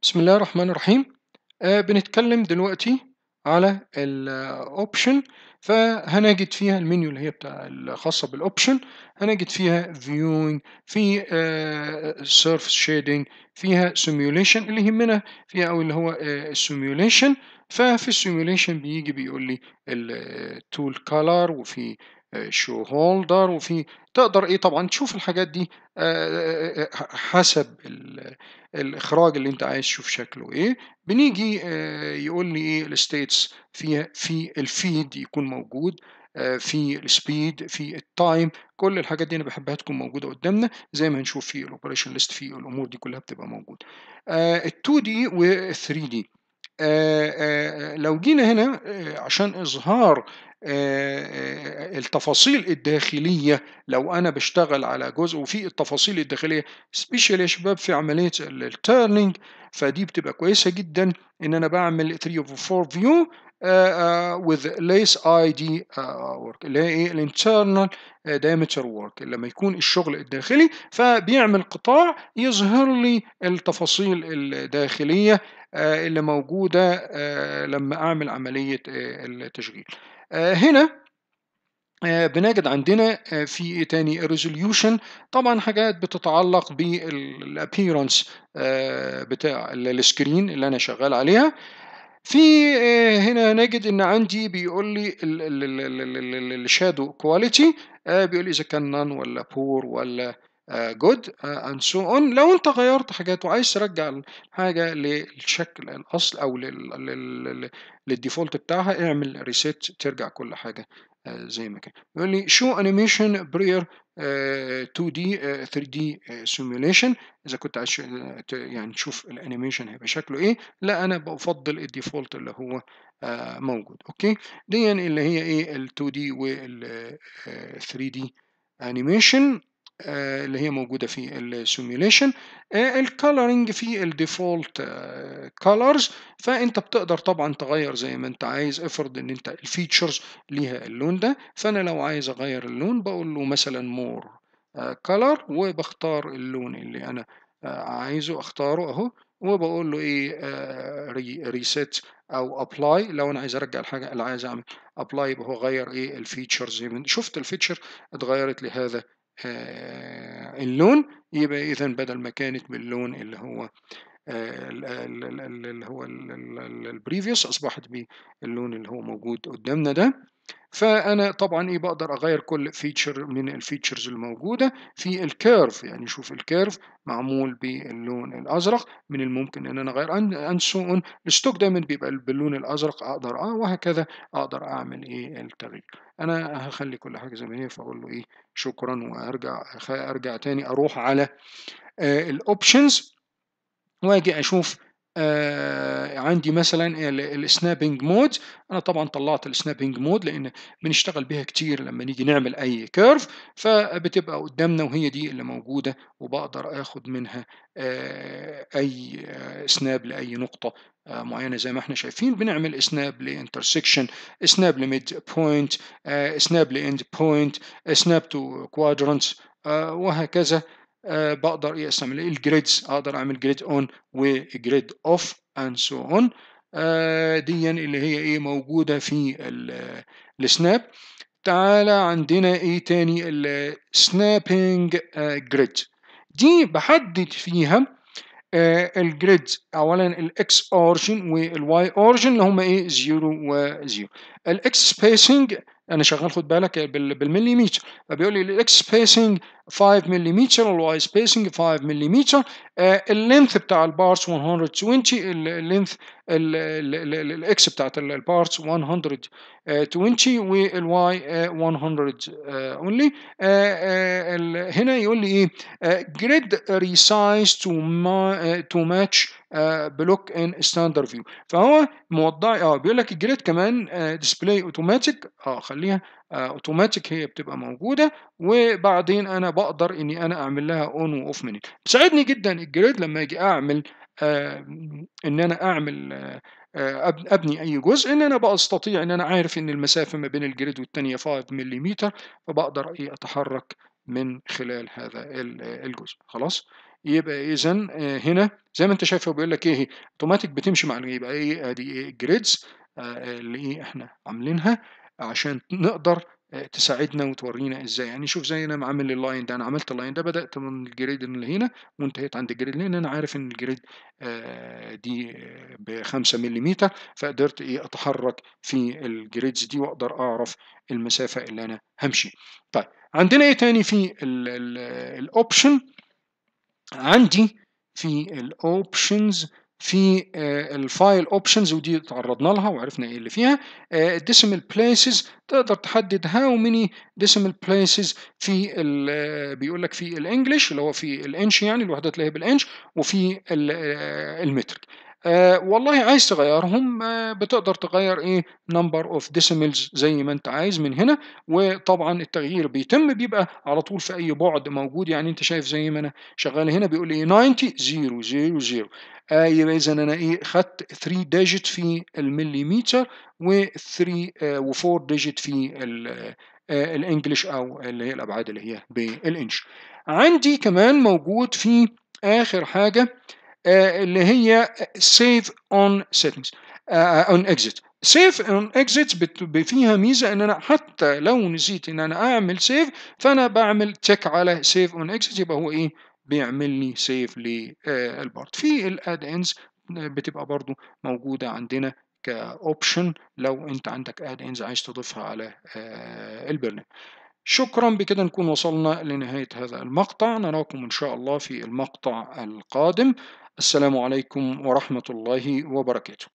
بسم الله الرحمن الرحيم آه بنتكلم دلوقتي على الاوبشن فهنجد فيها المنيو اللي هي بتاع الخاصة بالاوبشن هنجد فيها viewing في سيرفس شيدنج فيها simulation اللي يهمنا فيها او اللي هو السيميوليشن ففي السيميوليشن بيجي بيقول لي التول كولر وفي شو هولدر وفي تقدر ايه طبعا تشوف الحاجات دي حسب الاخراج اللي انت عايز تشوف شكله ايه بنيجي يقول لي ايه الستيتس فيها في الفيد يكون موجود في السبيد في التايم كل الحاجات دي انا بحبها تكون موجوده قدامنا زي ما هنشوف في الاوبريشن ليست في الامور دي كلها بتبقى موجوده ال2 دي وال3 دي لو جينا هنا عشان اظهار التفاصيل الداخليه لو انا بشتغل على جزء وفي التفاصيل الداخليه سبيشال يا شباب في عمليه التيرنينج فدي بتبقى كويسه جدا ان انا بعمل 3 of 4 فيو with lace ID work اللي هي ايه الانترنال diameter work لما يكون الشغل الداخلي فبيعمل قطاع يظهر لي التفاصيل الداخليه اللي موجوده لما اعمل عمليه التشغيل هنا بنجد عندنا في ايه تاني resolution طبعا حاجات بتتعلق بالابيرنس بتاع السكرين اللي انا شغال عليها في هنا نجد ان عندي بيقول لي الشادو كواليتي بيقول لي اذا كان نان ولا بور ولا جود اند سو اون لو انت غيرت حاجات وعايز ترجع حاجه للشكل الاصل او للديفولت بتاعها اعمل ريسيت ترجع كل حاجه زي ما كان يقول لي شو انيميشن برير 2 دي 3 دي سيميوليشن اذا كنت عايز يعني تشوف الانيميشن هيبقى شكله ايه لا انا بفضل الديفولت اللي هو موجود اوكي دي اللي هي ايه ال 2 دي وال 3 دي انيميشن اللي هي موجودة في السيميوليشن الكالرنج في الديفولت كالرز فانت بتقدر طبعا تغير زي ما انت عايز افرض ان انت الفيتشرز ليها اللون ده فانا لو عايز اغير اللون بقول له مثلا مور كالر وبختار اللون اللي انا عايزه اختاره اهو وبقول له ايه ريسيت او ابلاي لو انا عايز ارجع الحاجه اللي عايز اعمل ابلاي يبقى هو غير ايه الفيتشرز زي ما شفت الفيتشر اتغيرت لهذا آه اللون يبقى اذا بدل ما كانت باللون اللي هو آه اللي هو البريفيوس اصبحت باللون اللي هو موجود قدامنا ده فانا طبعا ايه بقدر اغير كل فيتشر من الفيتشرز الموجوده في الكيرف يعني شوف الكيرف معمول باللون الازرق من الممكن ان انا اغير ان سو اون الستوك دايما بيبقى باللون الازرق اقدر اه وهكذا اقدر اعمل ايه التغيير انا هخلي كل حاجه زي ما هي فاقول له ايه شكرا وارجع ارجع تاني اروح على آه الاوبشنز واجي اشوف آه عندي مثلا السنابنج مود انا طبعا طلعت السنابنج مود لان بنشتغل بيها كتير لما نيجي نعمل اي كيرف فبتبقى قدامنا وهي دي اللي موجوده وبقدر اخد منها آه اي آه سناب لاي نقطه معينه زي ما احنا شايفين بنعمل سناب لانترسكشن سناب لميد بوينت سناب لاند بوينت سناب تو كوادرانتس وهكذا أه بقدر ايه استعمل الجريدز اقدر اعمل جريد اون وجريد اوف اند سو اون دي اللي هي ايه موجوده في السناب تعالى عندنا ايه تاني السنابنج جريد دي بحدد فيها آه الجريد اولا الاكس اورجن والواي اورجن اللي هم ايه 0 و0 الاكس سبيسنج انا شغال خد بالك بالمليمتر فبيقول لي الاكس سبيسنج 5 ملم والواي سبيسنج 5 ملم اللينث بتاع البارتس 120 اللينث الاكس بتاعت البارتس 120 والواي 100 اونلي هنا يقول لي ايه جريد ريسايز تو تو ماتش بلوك ان ستاندرد فيو فهو موضع اه بيقول لك الجريد كمان ديسبلاي اوتوماتيك اه خليها اوتوماتيك هي بتبقى موجوده وبعدين انا بقدر اني انا اعمل لها اون واوف منين بتساعدني جدا الجريد لما اجي اعمل آه ان انا اعمل آه ابني اي جزء ان انا بستطيع ان انا عارف ان المسافه ما بين الجريد والثانيه 5 ملم فبقدر ايه اتحرك من خلال هذا الجزء خلاص يبقى اذا هنا زي ما انت شايف هو بيقول لك ايه اوتوماتيك بتمشي مع يبقى ايه ادي ايه الجريدز اللي ايه احنا عاملينها عشان نقدر تساعدنا وتورينا ازاي يعني شوف زي انا عامل اللاين ده انا عملت اللاين ده بدات من الجريد اللي هنا وانتهيت عند الجريد لان انا عارف ان الجريد دي ب 5 ملم فقدرت ايه اتحرك في الجريدز دي واقدر اعرف المسافه اللي انا همشي طيب عندنا ايه تاني في الاوبشن عندي في الاوبشنز في الفايل اوبشنز ودي تعرضنا لها وعرفنا ايه اللي فيها decimal places تقدر تحدد how many decimal places في بيقول لك في الانجليش اللي هو في الانش يعني الوحدات اللي هي بالانش وفي المتر آه والله عايز تغيرهم آه بتقدر تغير ايه number of decimals زي ما انت عايز من هنا وطبعا التغيير بيتم بيبقى على طول في اي بعد موجود يعني انت شايف زي ما انا شغال هنا بيقول لي 90 0 0 0 آه يبقى اذا انا ايه خدت 3 ديجيت في المليمتر و3 و4 ديجيت في الانجليش او اللي هي الابعاد اللي هي بالانش عندي كمان موجود في اخر حاجه اللي هي save on settings uh, on exit save on exit فيها ميزه ان انا حتى لو نسيت ان انا اعمل سيف فانا بعمل تشيك على save on exit يبقى هو ايه بيعمل لي سيف للبارت في الاد انز بتبقى برضو موجوده عندنا كاوبشن لو انت عندك اد انز عايز تضيفها على البرنامج شكرا بكده نكون وصلنا لنهاية هذا المقطع نراكم إن شاء الله في المقطع القادم السلام عليكم ورحمة الله وبركاته